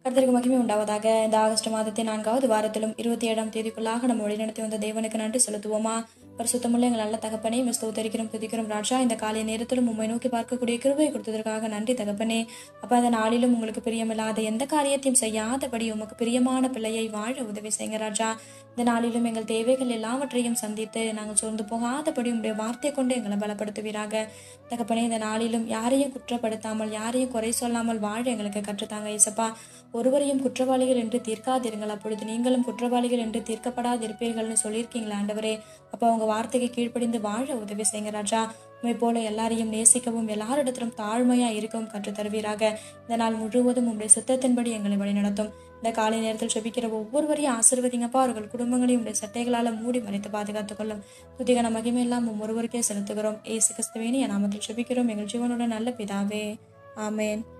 கர்த்தருக்கு மகிமை உண்டாவதாக இந்த ஆகஸ்ட் மாதத்தின் நான்காவது வாரத்திலும் இருபத்தி ஏழாம் தேதிக்குள்ளாக நம்ம வழிநடத்தி வந்த தேவனுக்கு நன்றி செலுத்துவோமா பரிசுத்தமுள்ள எங்கள் நல்ல தகப்பனே மிஸ் ஸ்தோத்தரிக்கிறோம் துதிக்கிறோம் ராஜா இந்த காலை நேரத்திலும் உண்மை நோக்கி பார்க்கக்கூடிய கிருபை கொடுத்ததற்காக நன்றி தகப்பனே அப்போ அந்த நாளிலும் உங்களுக்கு பிரியமில்லாத எந்த காரியத்தையும் செய்யாதபடி உமக்கு பிரியமான பிள்ளையை வாழ உதவி செய்யுங்க ராஜா இந்த நாளிலும் எங்கள் தேவைகள் எல்லாவற்றையும் சந்தித்து நாங்கள் சோர்ந்து போகாதபடி உங்களுடைய வார்த்தை கொண்டு எங்களை பலப்படுத்துவீராக தகப்பனே இந்த நாளிலும் யாரையும் குற்றப்படுத்தாமல் யாரையும் குறை சொல்லாமல் வாழ எங்களுக்கு கற்றுத்தாங்க இசப்பா ஒருவரையும் குற்றவாளிகள் என்று தீர்க்காதிருங்கள் அப்பொழுது நீங்களும் குற்றவாளிகள் என்று தீர்க்கப்படாதிருப்பீர்கள்னு சொல்லியிருக்கீங்களா ஆண்டவரே அப்போ அவங்க வார்த்தைக்கு கீழ்ப்படிந்து வாழ உதவி செய்யுங்க ராஜா உண்மை போல எல்லாரையும் நேசிக்கவும் எல்லாரிடத்திலும் தாழ்மையா இருக்கவும் கற்றுத் தருவீராக இந்த நாள் முழுவதும் உங்களுடைய சித்தத்தின்படி எங்களை வழிநடத்தும் இந்த காலை நேரத்தில் செபிக்கிற ஒவ்வொருவரையும் ஆசிர்வதிங்கப்பா அவர்கள் குடும்பங்களையும் உடைய சட்டைகளால் மூடி மறைத்து பாதுகாத்துக் கொள்ளும் துதிகன மகிமையெல்லாம் உம் ஒருவருக்கே செலுத்துகிறோம் ஏசு கிறிஸ்துவேனி என் நாமத்தில் செபிக்கிறோம் எங்கள் ஜீவனோட நல்ல பிதாவே ஆமேன்